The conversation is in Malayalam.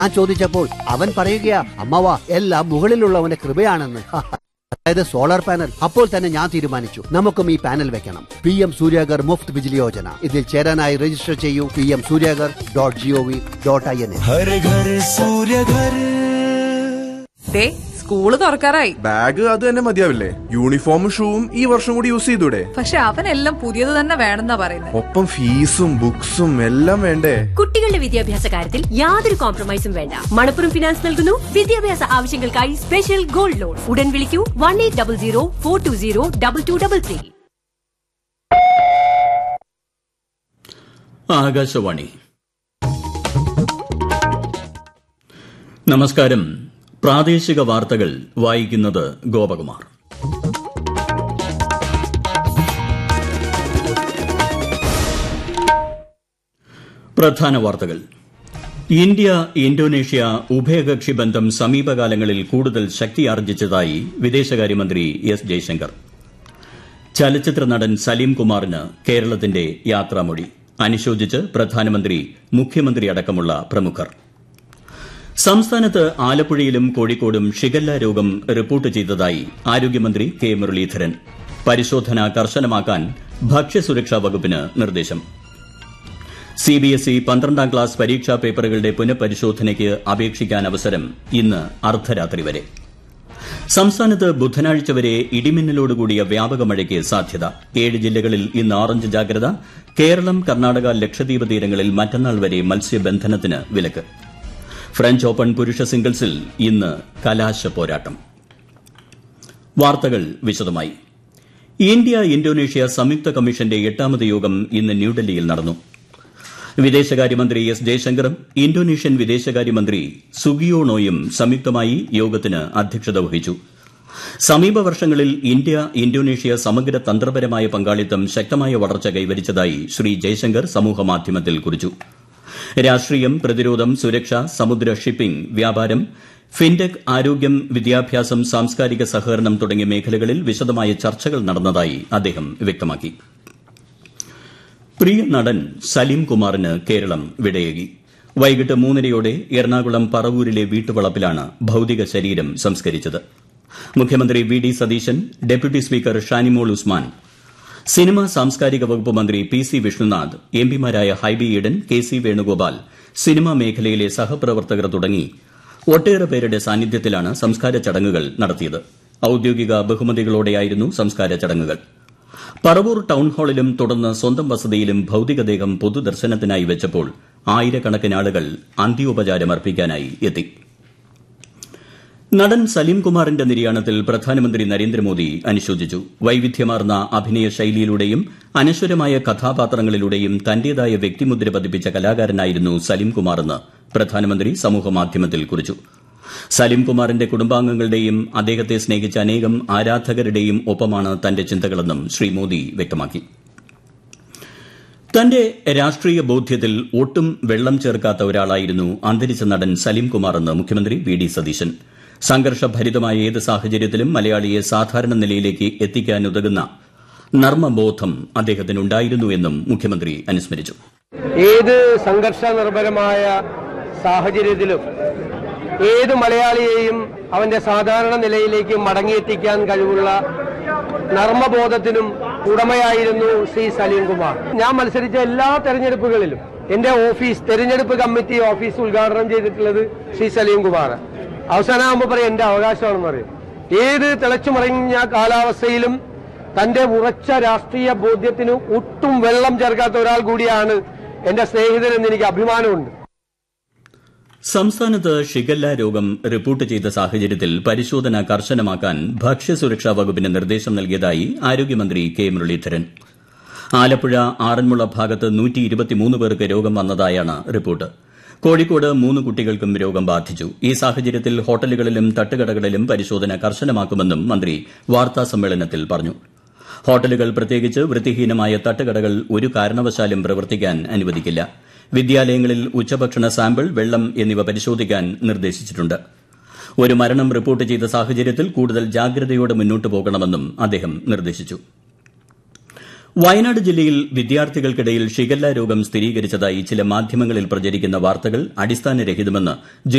ഞാൻ ചോദിച്ചപ്പോൾ അവൻ പറയുകയാ അമ്മവാ എല്ലാം മുകളിലുള്ളവന്റെ കൃപയാണെന്ന് അതായത് സോളാർ പാനൽ അപ്പോൾ തന്നെ ഞാൻ തീരുമാനിച്ചു നമുക്കും ഈ പാനൽ വെക്കണം പി എം സൂര്യാഗർ മുഫ്ത് ബിജിലി യോജന ഇതിൽ ചേരാനായി രജിസ്റ്റർ ചെയ്യൂ P M Suryaghar dot G O V dot I N ഹര ഘർ സൂര്യ ഘർ ദേ സ്കൂള് തുറക്കാറായി ബാഗ് അത് തന്നെ മതിയാവില്ലേ യൂണിഫോമും ഷൂവും ഈ വർഷം കൂടി യൂസ് ചെയ്തൂടെ പക്ഷെ അവനെല്ലാം പുതിയത് തന്നെ വേണമെന്നാ പറയുന്നത് ഒപ്പം ഫീസും ബുക്സും എല്ലാം വേണ്ടേ കുട്ടികളുടെ വിദ്യാഭ്യാസ കാര്യത്തിൽ യാതൊരു കോംപ്രമൈസും വേണ്ട മണപ്പുറം ഫിനാൻസ് നൽകുന്നു വിദ്യാഭ്യാസ ആവശ്യങ്ങൾക്കായി സ്പെഷ്യൽ ഗോൾഡ് ലോൺ ഉടൻ വിളിക്കൂ one eight double zero four two zero double two double three Akashvani നമസ്കാരം പ്രാദേശിക വാർത്തകൾ വായിക്കുന്നത് ഗോപകുമാർ പ്രധാന വാർത്തകൾ ഇന്ത്യ ഇന്തോനേഷ്യ ഉഭയകക്ഷി ബന്ധം സമീപകാലങ്ങളിൽ കൂടുതൽ ശക്തിയാർജിച്ചതായി വിദേശകാര്യമന്ത്രി എസ് ജയശങ്കർ ചലച്ചിത്ര നടൻ സലീം കുമാറിന് കേരളത്തിന്റെ യാത്രാമൊഴി അനുശോചിച്ച് പ്രധാനമന്ത്രി മുഖ്യമന്ത്രി അടക്കമുള്ള പ്രമുഖർ സംസ്ഥാനത്ത് ആലപ്പുഴയിലും കോഴിക്കോടും ഷിഗല്ല രോഗം റിപ്പോർട്ട് ചെയ്തതായി ആരോഗ്യമന്ത്രി കെ മുരളീധരൻ പരിശോധന കർശനമാക്കാൻ ഭക്ഷ്യസുരക്ഷാ വകുപ്പിന് നിർദ്ദേശം സിബിഎസ്ഇ പന്ത്രണ്ടാം ക്ലാസ് പരീക്ഷാ പേപ്പറുകളുടെ പുനഃപരിശോധനയ്ക്ക് അപേക്ഷിക്കാൻ അവസരം ഇന്ന് അർദ്ധരാത്രി വരെ സംസ്ഥാനത്ത് ബുധനാഴ്ച വരെ ഇടിമിന്നലോടുകൂടിയ വ്യാപക മഴയ്ക്ക് സാധ്യത ഏഴ് ജില്ലകളിൽ ഇന്ന് ഓറഞ്ച് ജാഗ്രത കേരളം കർണാടക ലക്ഷദ്വീപ് തീരങ്ങളിൽ മറ്റന്നാൾ വരെ മത്സ്യബന്ധനത്തിന് വിലക്ക് ഫ്രഞ്ച് ഓപ്പൺ പുരുഷ സിംഗിൾസിൽ ഇന്ന് കലാശ പോരാട്ടം വാർത്തകൾ വിശദമായി ഇന്ത്യ ഇന്തോനേഷ്യ സംയുക്ത കമ്മീഷന്റെ എട്ടാമത് യോഗം ഇന്ന് ന്യൂഡൽഹിയിൽ നടന്നു വിദേശകാര്യമന്ത്രി എസ് ജയശങ്കറും ഇന്തോനേഷ്യൻ വിദേശകാര്യമന്ത്രി സുഗിയോണോയും സംയുക്തമായി യോഗത്തിന് അധ്യക്ഷത വഹിച്ചു സമീപ വർഷങ്ങളിൽ ഇന്ത്യ ഇന്തോനേഷ്യ സമഗ്ര തന്ത്രപരമായ പങ്കാളിത്തം ശക്തമായ വളർച്ച കൈവരിച്ചതായി ശ്രീ ജയശങ്കർ സമൂഹമാധ്യമത്തിൽ കുറിച്ചു രാഷ്ട്രീയം പ്രതിരോധം സുരക്ഷ സമുദ്ര ഷിപ്പിംഗ് വ്യാപാരം ഫിൻടെക് ആരോഗ്യം വിദ്യാഭ്യാസം സാംസ്കാരിക സഹകരണം തുടങ്ങിയ മേഖലകളിൽ വിശദമായ ചർച്ചകൾ നടന്നതായി അദ്ദേഹം വ്യക്തമാക്കി പ്രിയ നടൻ സലീം കുമാറിന് കേരളം വിടയേകി വൈകിട്ട് മൂന്നരയോടെ എറണാകുളം പറവൂരിലെ വീട്ടുവളപ്പിലാണ് ഭൌതിക ശരീരം സംസ്കരിച്ചത് മുഖ്യമന്ത്രി V D Satheesan deputy speaker Shanimol Usman cinema സാംസ്കാരിക വകുപ്പ് മന്ത്രി പി സി വിഷ്ണുനാഥ് എംപിമാരായ Hibi Eden K C Venugopal cinema മേഖലയിലെ സഹപ്രവർത്തകർ തുടങ്ങി ഒട്ടേറെ പേരുടെ സാന്നിധ്യത്തിലാണ് സംസ്കാര ചടങ്ങുകൾ നടത്തിയത് ഔദ്യോഗിക ബഹുമതികളോടെയായിരുന്നു സംസ്കാര ചടങ്ങുകൾ പറവൂർ ടൌൺ ഹാളിലും തുടർന്ന് സ്വന്തം വസതിയിലും ഭൌതികദേഹം പൊതുദർശനത്തിനായി വെച്ചപ്പോൾ ആയിരക്കണക്കിന് ആളുകൾ അന്ത്യോപചാരം അർപ്പിക്കാനായി എത്തി നടൻ സലീം കുമാറിന്റെ നിര്യാണത്തിൽ പ്രധാനമന്ത്രി നരേന്ദ്രമോദി അനുശോചിച്ചു വൈവിധ്യമാർന്ന അഭിനയ ശൈലിയിലൂടെയും അനശ്വരമായ കഥാപാത്രങ്ങളിലൂടെയും തന്റേതായ വ്യക്തിമുദ്ര പതിപ്പിച്ച കലാകാരനായിരുന്നു സലീം കുമാറെന്ന് പ്രധാനമന്ത്രി സമൂഹമാധ്യമത്തിൽ കുറിച്ചു സലീം കുമാറിന്റെ കുടുംബാംഗങ്ങളുടെയും അദ്ദേഹത്തെ സ്നേഹിച്ച അനേകം ആരാധകരുടെയും ഒപ്പമാണ് തന്റെ ചിന്തകളെന്നും ശ്രീ മോദി വ്യക്തമാക്കി തന്റെ രാഷ്ട്രീയ ബോധ്യത്തിൽ ഒട്ടും വെള്ളം ചേർക്കാത്ത ഒരാളായിരുന്നു അന്തരിച്ച നടൻ സലീം കുമാറെന്ന് മുഖ്യമന്ത്രി വി ഡി സതീശൻ സംഘർഷഭരിതമായ ഏത് സാഹചര്യത്തിലും മലയാളിയെ സാധാരണ നിലയിലേക്ക് എത്തിക്കാനുതകുന്ന നർമ്മബോധം അദ്ദേഹത്തിനുണ്ടായിരുന്നു എന്നും മുഖ്യമന്ത്രി അനുസ്മരിച്ചു ഏത് സംഘർഷ നിർഭരമായ സാഹചര്യത്തിലും ഏത് മലയാളിയെയും അവന്റെ സാധാരണ നിലയിലേക്ക് മടങ്ങിയെത്തിക്കാൻ കഴിവുള്ള നർമ്മബോധത്തിനും ഉടമയായിരുന്നു ശ്രീ സലീം കുമാർ ഞാൻ മത്സരിച്ച എല്ലാ തെരഞ്ഞെടുപ്പുകളിലും എന്റെ ഓഫീസ് തെരഞ്ഞെടുപ്പ് കമ്മിറ്റി ഓഫീസ് ഉദ്ഘാടനം ചെയ്തിട്ടുള്ളത് ശ്രീ സലീം കുമാർ അവസാനമാകുമ്പോൾ പറയും എന്റെ അവകാശമാണെന്ന് പറയും ഏത് തിളച്ചുമറിഞ്ഞ കാലാവസ്ഥയിലും തന്റെ ഉറച്ച രാഷ്ട്രീയ ബോധ്യത്തിന് ഒട്ടും വെള്ളം ചേർക്കാത്ത ഒരാൾ കൂടിയാണ് എന്റെ സ്നേഹിതനെന്ന് എനിക്ക് അഭിമാനമുണ്ട് സംസ്ഥാനത്ത് ഷിഗല്ല രോഗം റിപ്പോർട്ട് ചെയ്ത സാഹചര്യത്തിൽ പരിശോധന കർശനമാക്കാൻ ഭക്ഷ്യസുരക്ഷാ വകുപ്പിന് നിർദ്ദേശം നൽകിയതായി ആരോഗ്യമന്ത്രി കെ മുരളീധരൻ ആലപ്പുഴ ആറന്മുള ഭാഗത്ത് പേർക്ക് രോഗം വന്നതായാണ് റിപ്പോർട്ട് കോഴിക്കോട് മൂന്ന് കുട്ടികൾക്കും രോഗം ബാധിച്ചു ഈ സാഹചര്യത്തിൽ ഹോട്ടലുകളിലും തട്ടുകടകളിലും പരിശോധന കർശനമാക്കുമെന്നും മന്ത്രി വാർത്താസമ്മേളനത്തിൽ പറഞ്ഞു ഹോട്ടലുകൾ പ്രത്യേകിച്ച് വൃത്തിഹീനമായ തട്ടുകടകൾ ഒരു കാരണവശാലും പ്രവർത്തിക്കാൻ അനുവദിക്കില്ല വിദ്യാലയങ്ങളിൽ ഉച്ചഭക്ഷണ സാമ്പിൾ വെള്ളം എന്നിവ പരിശോധിക്കാൻ നിർദ്ദേശിച്ചിട്ടുണ്ട് ഒരു മരണം റിപ്പോർട്ട് ചെയ്ത സാഹചര്യത്തിൽ കൂടുതൽ ജാഗ്രതയോടെ മുന്നോട്ട് പോകണമെന്നും അദ്ദേഹം നിർദ്ദേശിച്ചു വയനാട് ജില്ലയിൽ വിദ്യാർത്ഥികൾക്കിടയിൽ ഷിഗല്ല രോഗം സ്ഥിരീകരിച്ചതായി ചില മാധ്യമങ്ങളിൽ പ്രചരിക്കുന്ന വാർത്തകൾ അടിസ്ഥാനരഹിതമെന്ന്